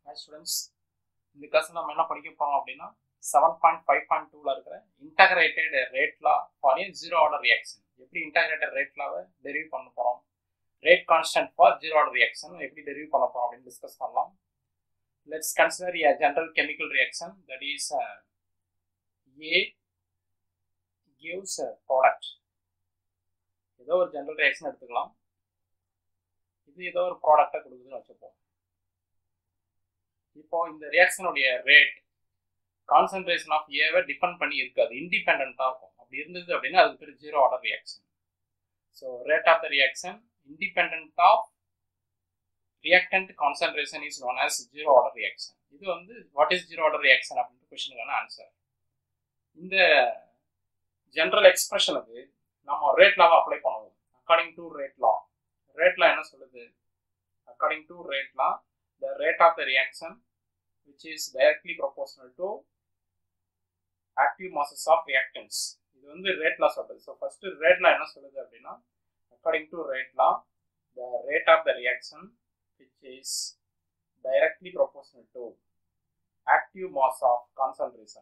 hi students இந்த class நம்ம என்ன படிக்க போறோம் அப்படின்னா செவன் பாயிண்ட் ஃபைவ் பாயிண்ட் டூல இருக்கிற integrated rate law for zero order reaction எப்படி இன்டகிரேட்டட் ரேட் லாவை டெரிவ் பண்ண போறோம் rate constant for zero order reaction எப்படி டெரிவ் பண்ண போறோம் அப்படின்னு டிஸ்கஸ் பண்ணலாம் let's consider a general chemical reaction that is A gives a product ஏதோ ஒரு ஜெனரல் ரியாக்ஷன் எடுத்துக்கலாம் இது ஏதோ ஒரு ப்ராடக்டை கொடுக்குதுன்னு வச்சுப்போம் இப்போ இந்த ரியாக்ஷனுடைய ரேட் கான்சன்ட்ரேஷன் ஆஃப் ஏவை டிபெண்ட் பண்ணி இருக்காது இண்டிபெண்ட்டாக இருக்கும் அப்படி இருந்தது அப்படின்னா அதுக்கு பேர் zero order reaction so rate of the reaction independent of reactant concentration is known as zero order reaction இது வந்து what is zero order reaction அப்படின்ற கொஸ்டினுக்கான ஆன்சர் இந்த ஜென்ரல் எக்ஸ்பிரஷனுக்கு நம்ம ரேட் லாவை அப்ளை பண்ணுவோம் according to rate law rate law என்ன சொல்லுது according to rate law the rate of the reaction which is directly proportional to active masses of reactants இது வந்து ரேட் லா சொல்றது ஸோ ஃபர்ஸ்ட் ரேட் லா என்ன சொல்லுது அப்படின்னா according to rate law the rate of the reaction which is directly proportional to active mass of concentration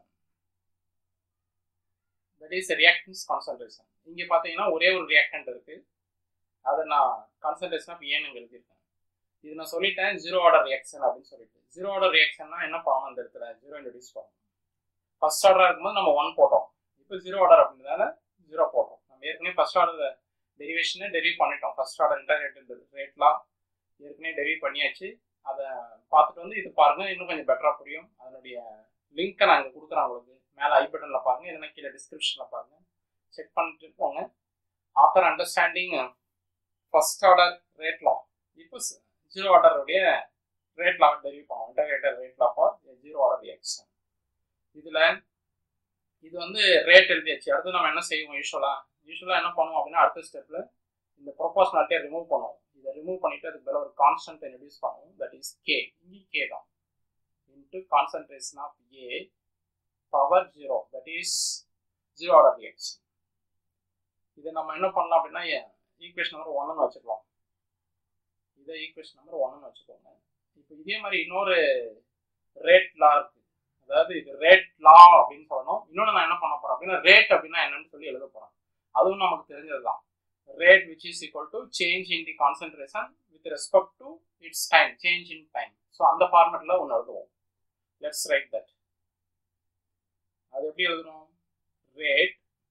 that is reactants concentration இங்கே பார்த்தீங்கன்னா ஒரே ஒரு ரியாக்டன்ட் இருக்கு அதை நான் கான்சன்ட்ரேஷன் ஆஃப் ஏன்னு எழுதியிருக்கேன் இது நான் சொல்லிட்டேன் ஜீரோ ஆர்டர் ரியாக்ஷன் அப்படின்னு சொல்லிட்டு ஜீரோ ஆர்டர் ரியாக்ஷன்னா என்ன பண்ணணும் அந்த இடத்துல ஜீரோ இன்ட்ரடியூஸ் பண்ணணும் ஃபர்ஸ்ட் ஆர்டர் இருக்கும்போது நம்ம ஒன் போட்டோம் இப்போ ஜீரோ ஆர்டர் அப்படின்றதால ஜீரோ போட்டோம் நம்ம ஏற்கனவே ஃபர்ஸ்ட் ஆர்டர் டெரிவேஷனை டெரிவ் பண்ணிட்டோம் ஃபர்ஸ்ட் ஆர்டர் இன்டர்நெட் ரேட்லாம் ஏற்கனவே டெரிவ் பண்ணியாச்சு அதை பார்த்துட்டு வந்து இது பாருங்க இன்னும் கொஞ்சம் பெட்டராக புரியும் அதனுடைய லிங்க்கை நான் இங்கே கொடுக்குறேன் உங்களுக்கு மேலே ஐ பட்டனில் பாருங்க இல்லைன்னா கீழே டிஸ்கிரிப்ஷனில் பாருங்க செக் பண்ணிட்டு போங்க after understanding first order rate law இப்போ ஜீரோ ஆர்டருடைய ரேட் லா டெரிவ் பண்ணுவோம் integrated rate law for zero order reaction இதில் இது வந்து ரேட் எழுதியாச்சு அடுத்து நம்ம என்ன செய்வோம் யூஸ்வலாக யூஸ்வலாக என்ன பண்ணுவோம் அப்படின்னா அடுத்த ஸ்டெப்பில் இந்த ப்ரொபோஷனாலிட்டியை ரிமூவ் பண்ணுவோம் இதை ரிமூவ் பண்ணிட்டு அதுக்கு மேலே ஒரு கான்ஸ்டன்ட் இன்ட்ரடியூஸ் பண்ணுவோம் தட் இஸ் கே இங்கே கே தான் into concentration of A power zero that is zero order reaction இதை நம்ம என்ன பண்ணலாம் அப்படின்னா ஈக்குவேஷன் நம்பர் ஒன்னு வச்சுக்கலாம் இதை ஈக்குவேஷன் நம்பர் ஒன்னு வச்சுக்கோங்க இப்போ இதே மாதிரி இன்னொரு ரேட் லா இருக்கு அதாவது இது ரேட் லா அப்படின்னு சொல்லணும் இன்னொன்று நான் என்ன பண்ண போறேன் அப்படின்னா ரேட் அப்படின்னா என்னன்னு சொல்லி எழுத போறேன் அதுவும் நமக்கு தெரிஞ்சது தான் rate which is equal to change in the concentration with respect to its time change in time so அந்த ஃபார்மேட்ல ஒன்று எழுதுவோம் லெட்ஸ் ரைட் தட் அது எப்படி எழுதணும் rate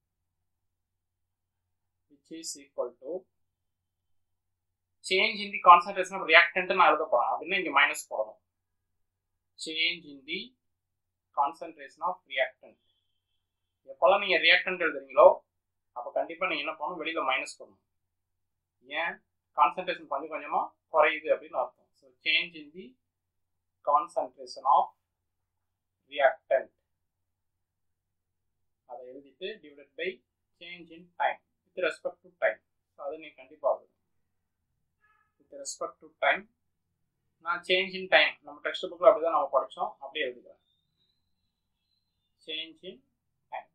which is equal to change in the concentration of reactant நான் எழுத போறேன் அப்படின்னா இங்க மைனஸ் போடணும் change in the concentration of reactant எப்போல்லாம் நீங்க ரியாக்டன்ட் எழுதுறீங்களோ அப்போ கண்டிப்பா நீங்க என்ன பண்ணணும் வெளியில மைனஸ் பண்ணணும் ஏன் கான்சன்ட்ரேஷன் கொஞ்சம் கொஞ்சமா குறையுது அப்படின்னு அர்த்தம் so change in the concentration of reactant அதை எழுதிட்டு divided by change in time with respect to time so அதை நீங்க கண்டிப்பா எழுதணும் வித் ரெஸ்பெக்ட் டு டைம் நான் சேஞ்ச் இன் டைம் நம்ம டெக்ஸ்ட் புக்கில் அப்படி தான் நம்ம படித்தோம் அப்படியே எழுதிக்கிறேன் சேஞ்ச் இன் டைம்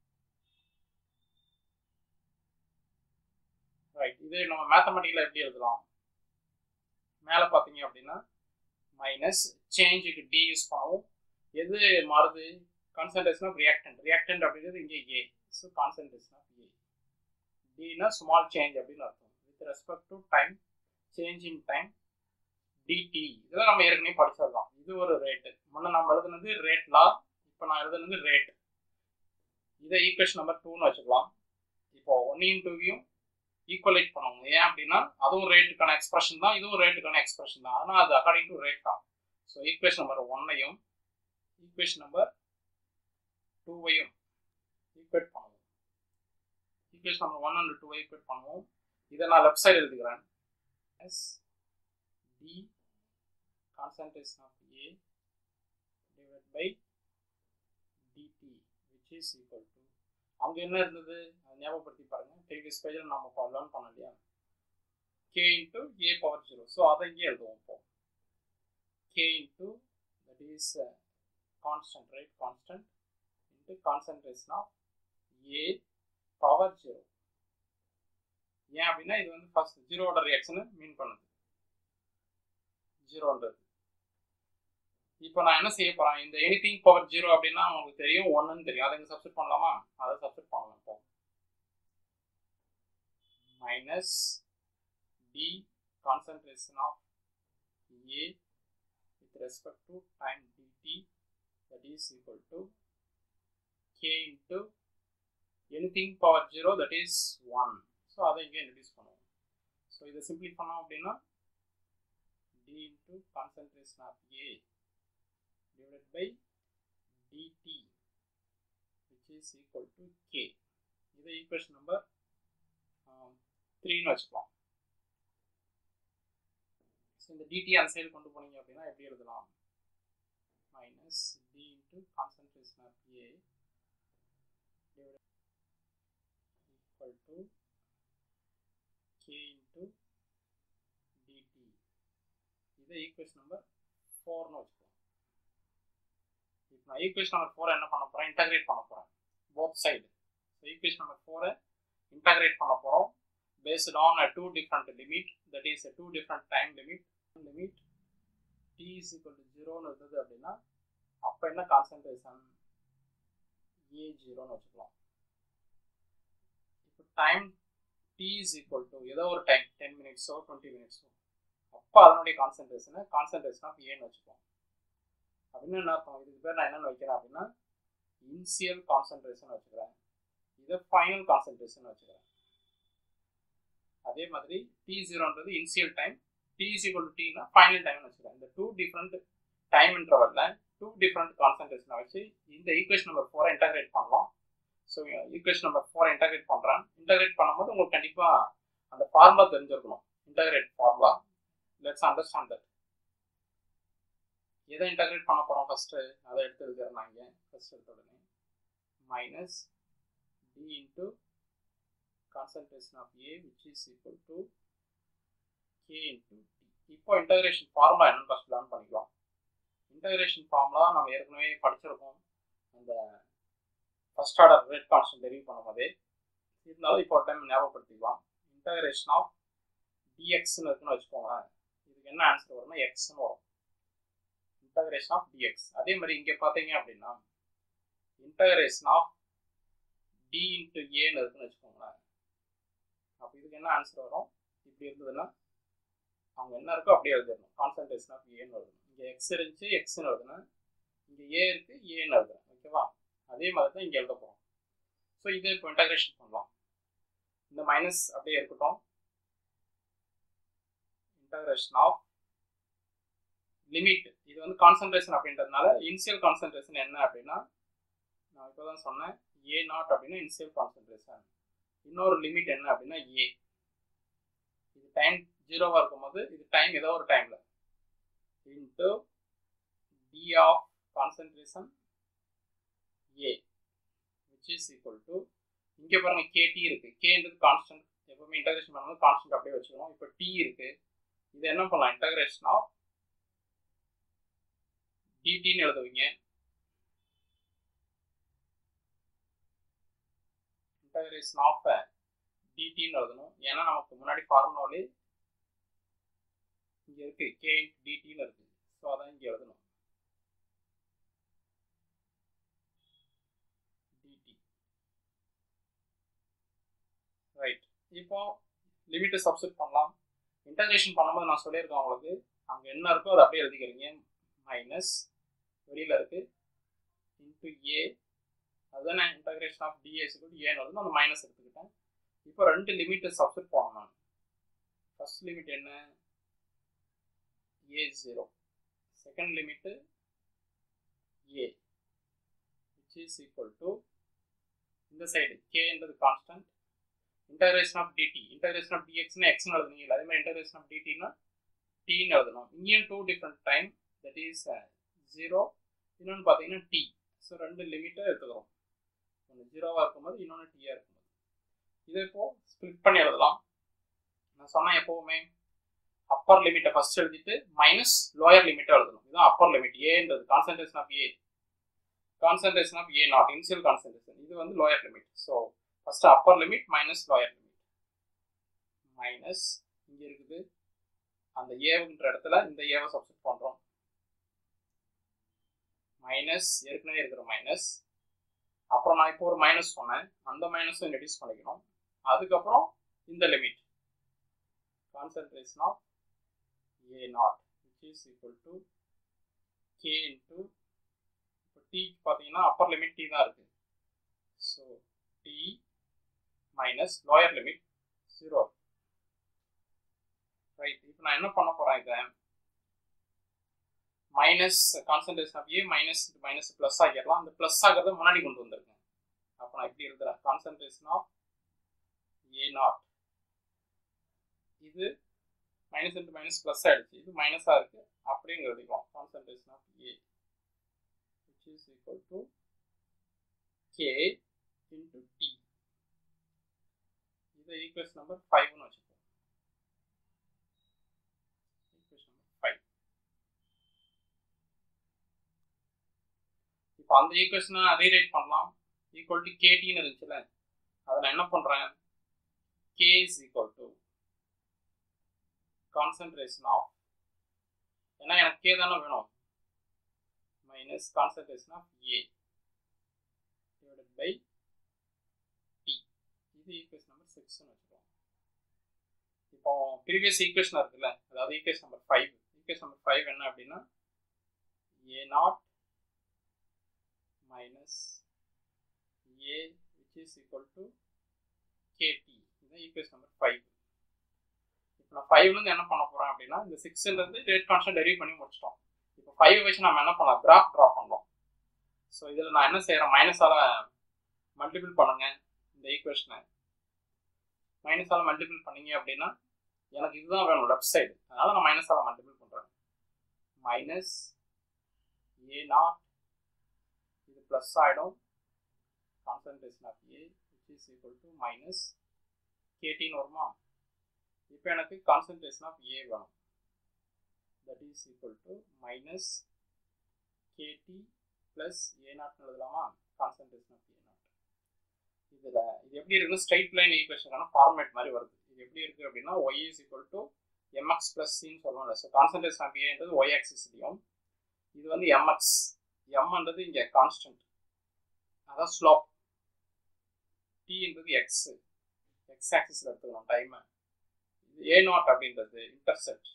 ரைட் இது நம்ம மேத்தமெட்டிக்கில் எப்படி எழுதலாம் மேலே பார்த்தீங்க அப்படின்னா மைனஸ் சேஞ்சுக்கு டி யூஸ் பண்ணுவோம் எது மாறுது கான்சன்ட்ரேஷன் ஆஃப் ரியாக்டன்ட் ரியாக்டன்ட் அப்படிங்கிறது இங்கே A so concentration of A டினா ஸ்மால் சேஞ்ச் அப்படின்னு அர்த்தம் with respect to time change in time DT இதெல்லாம் நம்ம ஏற்கனவே படிச்சிடலாம் இது ஒரு ரேட்டு முன்ன நம்ம எழுதுனது ரேட் லா இப்போ நான் எழுதுனது ரேட் இதை ஈக்குவேஷன் நம்பர் டூன்னு வச்சுக்கலாம் இப்போ ஒன்னையும் டூவையும் ஈக்குவலைட் பண்ணுவோம் ஏன் அப்படின்னா அதுவும் ரேட்டுக்கான எக்ஸ்பிரஷன் தான் இதுவும் ரேட்டுக்கான எக்ஸ்பிரஷன் தான் ஆனால் அது அக்கார்டிங் டு ரேட் தான் ஸோ ஈக்குவேஷன் நம்பர் ஒன்னையும் ஈக்குவேஷன் நம்பர் டூவையும் ஈக்குவேட் பண்ணுவோம் ஈக்குவேஷன் நம்பர் ஒன் அண்ட் டூவை ஈக்குவேட் பண்ணுவோம் இதை நான் லெஃப்ட் சைடு எழுதுகிறேன் as D concentration of A divided by dt which is equal to அங்க என்ன இருந்தது அதை ஞாபகப்படுத்தி பாருங்க ப்ரீவியஸ் பேஜில் நம்ம லேர்ன் பண்ணோம் இல்லையா k into A power zero so அதை இங்கே எழுதுவோம் இப்போ k into that is constant right constant into concentration of A power zero ஏன் அப்படின்னா இது வந்து ஃபர்ஸ்ட் ஜீரோட ரியாக்ஷனை மீன் பண்ணுது ஜீரோன்றது இப்போ நான் என்ன செய்ய போறேன் இந்த எனிதிங் பவர் ஜீரோ அப்படின்னா உங்களுக்கு தெரியும் ஒன்றுன்னு தெரியும் அதை இங்கே சப்ஸ்டிட் பண்ணலாமா அதை சப்ஸ்டிட் பண்ணலாம் இப்போ minus d concentration of A with respect to time dt that is equal to k into anything power zero that is one so அதை இங்கே இன்ட்ரடியூஸ் பண்ணுவோம் ஸோ இதை சிம்பிளி பண்ணோம் அப்படின்னா d into concentration of A divided by dt which is equal to k இது equation number த்ரீன்னு வச்சுக்கலாம் so இந்த டிடி அந்த சைடு கொண்டு போனீங்க அப்படின்னா எப்படி எழுதலாம் minus d into concentration of A equal to k into dt இதை ஈக்குவேஷன் நம்பர் ஃபோர்னு வச்சுக்கலாம் இப்போ நான் ஈக்குவேஷன் நம்பர் ஃபோரை என்ன பண்ண போகிறேன் இன்டகிரேட் பண்ண போகிறேன் both side so equation number ஃபோரை இன்டகிரேட் பண்ண போகிறோம் based on a two different limit that is a two different time limit limit t is equal to ஜீரோன்னு இருந்தது அப்படின்னா அப்போ என்ன கான்சன்ட்ரேஷன் ஏ ஜீரோன்னு வச்சுக்கலாம் இப்போ time t is equal to ஏதோ ஒரு டைம் டென் மினிட்ஸோ டுவெண்ட்டி மினிட்ஸோ அப்போ அதனுடைய கான்சன்ட்ரேஷனை கான்சன்ட்ரேஷன் ஆஃப் ஏன்னு வச்சுக்கலாம் அப்படின்னு என்ன அர்த்தம் இதுக்கு பேர் நான் என்னென்னு வைக்கிறேன் அப்படின்னா இனிஷியல் கான்சன்ட்ரேஷன் வச்சுக்கிறேன் இதை ஃபைனல் கான்சன்ட்ரேஷன் வச்சுக்கிறேன் அதே மாதிரி டி ஜீரோன்றது initial time t is equal to டீனா ஃபைனல் டைம்னு வச்சுக்கிறேன் இந்த டூ டிஃப்ரெண்ட் டைம் இன்டர்வல்ல டூ டிஃப்ரெண்ட் கான்சன்ட்ரேஷனை வச்சு இந்த ஈக்குவேஷன் நம்பர் ஃபோரை இன்டகிரேட் பண்ணலாம் ஸோ ஈக்குவேஷன் நம்பர் ஃபோரை இன்டகிரேட் பண்ணுறேன் இன்டகிரேட் பண்ணும்போது உங்களுக்கு கண்டிப்பாக அந்த ஃபார்முலா தெரிஞ்சிருக்கணும் integrate formula let's understand that எதை இன்டகிரேட் பண்ண போகிறோம் ஃபஸ்ட்டு அதை எடுத்து இருக்கிறேன் நான் இங்கே ஃபஸ்ட் எடுத்த உடனே minus d into concentration of A which is equal to k into t இப்போ இன்டகிரேஷன் ஃபார்முலா என்னன்னு ஃபஸ்ட் லேர்ன் பண்ணிக்கலாம் இன்டகிரேஷன் ஃபார்முலா நம்ம ஏற்கனவே படிச்சிருக்கோம் அந்த first order rate constant derive பண்ணும்போதே இருந்தாலும் இப்போ ஒரு டைம் ஞாபகப்படுத்திக்கலாம் இன்டகிரேஷன் ஆஃப் டிஎக்ஸ்னு இருக்குன்னு வச்சுக்கோங்களேன் இதுக்கு என்ன ஆன்சர் வரும்னா எக்ஸ்னு வரும் இன்டகிரேஷன் ஆஃப் டிஎக்ஸ் அதே மாதிரி இங்கே பார்த்தீங்க அப்படின்னா இன்டகிரேஷன் ஆஃப் டி இன்ட்டு ஏன்னு இருக்குன்னு வச்சுக்கோங்களேன் அப்போ இதுக்கு என்ன ஆன்சர் வரும் இப்படி இருந்ததுன்னா அவங்க என்ன இருக்கோ அப்படியே எழுதிடணும் கான்சன்ட்ரேஷன் ஆஃப் ஏன்னு எழுதணும் இங்கே எக்ஸ் இருந்துச்சு எக்ஸ்னு எழுதுனேன் இங்கே ஏ இருக்கு ஏன்னு எழுதுறேன் ஓகேவா அதே மாதிரி தான் இங்கே எழுத போகிறோம் ஸோ இதை இப்போ இன்டகிரேஷன் பண்ணலாம் இந்த மைனஸ் அப்படியே இருக்கட்டும் இன்டகிரேஷன் ஆஃப் லிமிட் இது வந்து கான்சன்ட்ரேஷன் அப்படின்றதுனால இனிஷியல் கான்சன்ட்ரேஷன் என்ன அப்படின்னா நான் இப்போ தான் சொன்னேன் ஏ நாட் அப்படின்னா இனிஷியல் கான்சன்ட்ரேஷன் இன்னொரு லிமிட் என்ன அப்படின்னா ஏ இது டைம் ஜீரோவாக இருக்கும்போது இது டைம் ஏதோ ஒரு டைமில் into d of concentration A which is equal to இங்கே பாருங்க கேடி இருக்கு கேன்றது கான்ஸ்டன்ட் எப்பவுமே இன்டகிரேஷன் பண்ணும்போது கான்ஸ்டன்ட் அப்படியே வச்சுக்கணும் இப்போ டி இருக்கு இது என்ன பண்ணலாம் இன்டகிரேஷன் ஆஃப் டிடின்னு எழுதுவீங்க இன்டகிரேஷன் ஆஃப் டிடின்னு எழுதணும் ஏன்னா நமக்கு முன்னாடி ஃபார்முலாவிலே இங்கே இருக்கு கே டிடின்னு இருக்கு ஸோ அதான் இங்கே எழுதணும் டிடி ரைட் இப்போ லிமிட்டை சப்ஸ்டிட் பண்ணலாம் இன்டகிரேஷன் பண்ணும்போது நான் சொல்லியிருக்கேன் உங்களுக்கு அங்கே என்ன இருக்கோ அதை அப்படியே எழுதிக்கிறீங்க மைனஸ் வெளியில் இருக்கு இன்ட்டு ஏ அதுதான் நான் இன்டகிரேஷன் ஆஃப் டிஎஸ் ஏன்னு வந்து அந்த மைனஸ் எடுத்துக்கிட்டேன் இப்போ ரெண்டு லிமிட்டை சப்ஸ்டிட் பண்ணணும் ஃபர்ஸ்ட் லிமிட் என்ன A zero second limit A which is equal to இந்த சைடு கேன்றது constant integration of dt integration of டிஎக்ஸ்னா எக்ஸ்னு எழுதுனீங்க அதே மாதிரி இன்டகிரேஷன் ஆஃப் டிடினா டீன்னு எழுதணும் இங்கேயும் two different time that is zero இன்னொன்று பார்த்தீங்கன்னா டி ஸோ ரெண்டு லிமிட்டை எடுத்துக்கிறோம் ஒன்று ஜீரோவாக இருக்கும்போது இன்னொன்று டீயாக இருக்கும்போது இதை இப்போ ஸ்ப்ளிட் பண்ணி எழுதலாம் நான் சொன்னேன் எப்போவுமே அப்பர் லிமிட்டை ஃபர்ஸ்ட் எழுதிட்டு மைனஸ் லோயர் லிமிட்டை எழுதணும் இதுதான் அப்பர் லிமிட் ஏன்றது concentration of A concentration of A naught initial concentration இது வந்து lower limit so first upper limit minus lower limit minus இங்கே இருக்குது அந்த ஏவுன்ற இடத்துல இந்த ஏவை சப்ஸ்டிட் பண்ணுறோம் மைனஸ் ஏற்கனவே இருக்கிற மைனஸ் அப்புறம் நான் இப்போ ஒரு மைனஸ் சொன்னேன் அந்த மைனஸும் ரெடியூஸ் பண்ணிக்கணும் அதுக்கப்புறம் இந்த limit concentration of A naught which is equal to k into இப்போ டீக்கு பார்த்தீங்கன்னா அப்பர் லிமிட் டி தான் இருக்கு so t minus lower limit zero right இப்போ நான் என்ன பண்ண போகிறேன் இதை minus concentration of A minus minus plus ஆகிடலாம் அந்த ப்ளஸ் ஆகிறத முன்னாடி கொண்டு வந்திருக்கேன் அப்போ நான் இப்படி எழுதுறேன் கான்சன்ட்ரேஷன் ஆஃப் ஏ நாட் இது மைனஸ் இன்ட்டு மைனஸ் ப்ளஸ் ஆயிடுச்சு இது மைனஸாக இருக்கு அப்படியே எழுதிக்கலாம் concentration of A which is equal to k into t இதை ஈக்குவேஷன் நம்பர் ஃபைவ்னு வச்சுக்கோங்க ஈக்குவேஷன் நம்பர் ஃபைவ் இப்போ அந்த ஈக்குவேஷனை ரீரைட் பண்ணலாம் ஈக்குவல் டு கேடின்னு இருந்துச்சுல அதை நான் என்ன பண்ணுறேன் k is equal to concentration of ஏன்னா எனக்கு கே தானே வேணும் minus concentration of A divided by t இது ஈக்குவேஷன் நம்பர் சிக்ஸ்னு வச்சுக்கோம் இப்போ ப்ரீவியஸ் ஈக்குவேஷன் இருக்குல்ல அதாவது equation number five equation number five என்ன அப்படின்னா A naught minus A which is equal to kt இதுதான் ஈக்குவேஷன் நம்பர் ஃபைவ் இப்போ நான் ஃபைவ்லேருந்து என்ன பண்ண போகிறேன் அப்படின்னா இந்த சிக்ஸ்ன்றது ரேட் கான்ஸ்டன்ட் டெரிவ் பண்ணி முடிச்சிட்டோம் இப்போ ஃபைவ் வச்சு நம்ம என்ன பண்ணலாம் கிராஃப் ட்ரா பண்ணலாம் ஸோ இதில் நான் என்ன செய்கிறேன் மைனஸால் மல்டிபிள் பண்ணுங்க இந்த ஈக்குவேஷனை மைனஸால் மல்டிபிள் பண்ணீங்க அப்படின்னா எனக்கு இதுதான் வேணும் லெஃப்ட் சைடு அதனால் நான் மைனஸால் மல்டிபிள் பண்ணுறேன் மைனஸ் ஏ நாட் இது ப்ளஸ் ஆகிடும் concentration of A which is equal to minus கேட்டின்னு வருமா இப்போ எனக்கு கான்சன்ட்ரேஷன் ஆஃப் ஏ வேணும் that is equal to minus kt plus A நாட்னு எழுதலாமா கான்சன்ட்ரேஷன் ஆஃப் ஏ நாட் இதில் இது எப்படி இருக்குன்னா ஸ்ட்ரைட் லைன் ஈக்குவேஷனான ஃபார்மேட் மாதிரி வருது இது எப்படி இருக்குது அப்படின்னா y is equal to mx plus சின்னு சொல்லுவோம்ல ஸோ கான்சன்ட்ரேஷன் ஆஃப் ஏன்றது ஒய் ஆக்சிஸ்லையும் இது வந்து எம்எக்ஸ் எம்ன்றது இங்கே கான்ஸ்டன்ட் அதான் ஸ்லோப் டின்றது எக்ஸ் எக்ஸ் ஆக்சிஸில் எடுத்துக்கணும் டைமை இது ஏ நாட் அப்படின்றது இன்டர்செப்ட்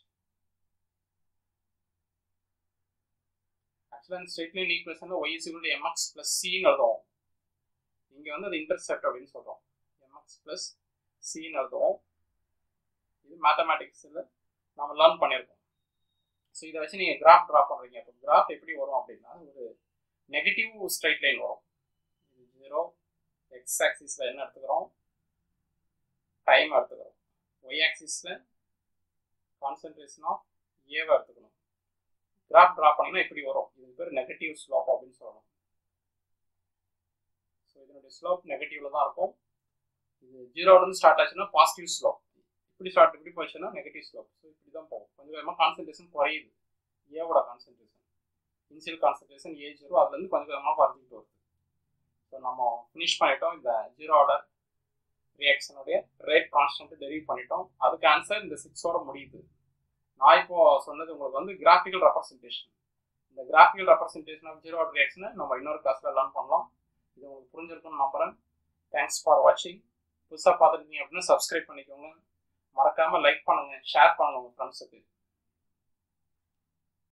ஆக்சுவலாக இந்த ஸ்ட்ரெயிட் லைன் ஈக்குவேஷனில் y is equal to mx plus சின்னு எழுதுவோம் இங்கே வந்து அது இன்டர்செப்ட் அப்படின்னு சொல்கிறோம் எம்எக்ஸ் ப்ளஸ் சின்னு எழுதுவோம் இது மேத்தமேட்டிக்ஸில் நம்ம லேர்ன் பண்ணியிருக்கோம் ஸோ இதை வச்சு நீங்கள் கிராஃப் ட்ரா பண்ணுறீங்க இப்போ கிராஃப் எப்படி வரும் அப்படின்னா ஒரு நெகட்டிவ் ஸ்ட்ரைட் லைன் வரும் இது ஜீரோ எக்ஸ் ஆக்சிஸில் என்ன எடுத்துக்கிறோம் டைம் எடுத்துக்கிறோம் ஒய் ஆக்சிஸில் கான்சன்ட்ரேஷன் ஆஃப் ஏவை எடுத்துக்கணும் கிராஃப் ட்ரா பண்ணிங்கன்னா இப்படி வரும் இது பேர் நெகட்டிவ் ஸ்லோப் அப்படின்னு சொல்லணும் ஸோ இதனுடைய ஸ்லோப் நெகட்டிவ்ல தான் இருக்கும் இது ஜீரோலேருந்து ஸ்டார்ட் ஆச்சுன்னா பாசிட்டிவ் ஸ்லோப் இப்படி ஸ்டார்ட் இப்படி போச்சுன்னா நெகட்டிவ் ஸ்லோப் ஸோ இப்படி தான் போகும் கொஞ்சம் கொஞ்சமாக கான்சன்ட்ரேஷன் குறையுது ஏவோட concentration initial concentration A zero அதுலேருந்து கொஞ்சம் கொஞ்சமாக குறைஞ்சிக்கிட்டு வருது ஸோ நம்ம ஃபினிஷ் பண்ணிட்டோம் இந்த ஜீரோ ஆர்டர் ரியாக்ஷனுடைய ரேட் கான்ஸ்டன்ட் டெரிவ் பண்ணிட்டோம் அதுக்கு ஆன்சர் இந்த சிக்ஸோட முடியுது நான் இப்போ சொன்னது உங்களுக்கு வந்து கிராஃபிக்கல் ரெப்ரஸன்டேஷன் இந்த graphical representation of zero order ரியாக்ஷனை நம்ம இன்னொரு கிளாஸில் லேர்ன் பண்ணலாம் இது உங்களுக்கு புரிஞ்சிருக்கும்னு நம்புறேன் தேங்க்ஸ் ஃபார் வாட்சிங் புதுசாக பார்த்துருக்கீங்க அப்படின்னா சப்ஸ்கிரைப் பண்ணிக்கோங்க மறக்காமல் லைக் பண்ணுங்கள் ஷேர் பண்ணுங்கள் உங்கள் ஃப்ரெண்ட்ஸுக்கு